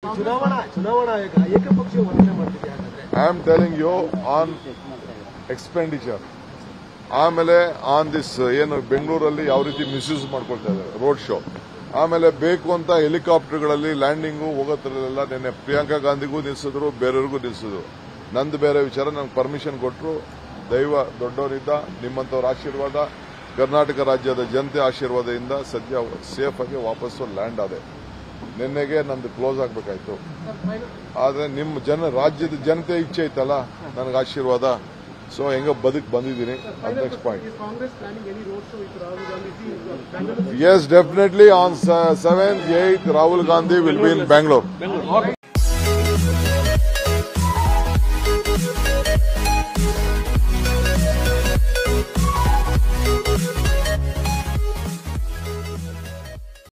ಚುನಾವಣಾ ಚುನಾವಣಾ ಆಯೋಗ ಏಕಪಕ್ಷೀಯ ವರ್ತನೆ ಮಾಡ್ತಿದೆ ಹಾಗಾದ್ರೆ I am telling you on expenditure ಆಮೇಲೆ ಆನ್ ದಿಸ್ ಏನು ಬೆಂಗಳೂರಲ್ಲಿ ಯಾವ ರೀತಿ ಮಿಸ್ಯೂಸ್ ಮಾಡ್ಕೊಳ್ತಾ ಇದ್ದಾರೆ ರೋಡ್ ಶೋ ಆಮೇಲೆ ಬೇಕು ಅಂತ ಹೆಲಿಕಾಪ್ಟರ್ಗಳಲ್ಲಿ ಲ್ಯಾಂಡಿಂಗು ಹೋಗೋದ್ರಲ್ಲೆಲ್ಲ ನಿನ್ನೆ ಪ್ರಿಯಾಂಕಾ ಗಾಂಧಿಗೂ ನಿಲ್ಸಿದ್ರು ಬೇರೆಯವ್ರಿಗೂ ನಿಲ್ಸಿದ್ರು ನಂದು ಬೇರೆ ವಿಚಾರ ನನಗೆ ಪರ್ಮಿಷನ್ ಕೊಟ್ಟರು ದೈವ ದೊಡ್ಡವರಿದ್ದ ನಿಮ್ಮಂಥವ್ರ ಆಶೀರ್ವಾದ ಕರ್ನಾಟಕ ರಾಜ್ಯದ ಜನತೆ ಆಶೀರ್ವಾದದಿಂದ ಸದ್ಯ ಸೇಫ್ ಆಗಿ ವಾಪಸ್ಸು ಲ್ಯಾಂಡ್ ಆದೆ ನಿನ್ನೆಗೆ ನಂದು ಕ್ಲೋಸ್ ಆಗಬೇಕಾಯ್ತು ಆದ್ರೆ ನಿಮ್ಮ ಜನ ರಾಜ್ಯದ ಜನತೆ ಇಚ್ಛೆ ಐತಲ್ಲ ನನಗೆ ಆಶೀರ್ವಾದ ಸೊ ಹೆಂಗ ಬದುಕ್ ಬಂದಿದ್ದೀನಿ next point Congress planning any road show with Rahul Gandhi yes definitely on seventh eighth Rahul Gandhi will be in Bangalore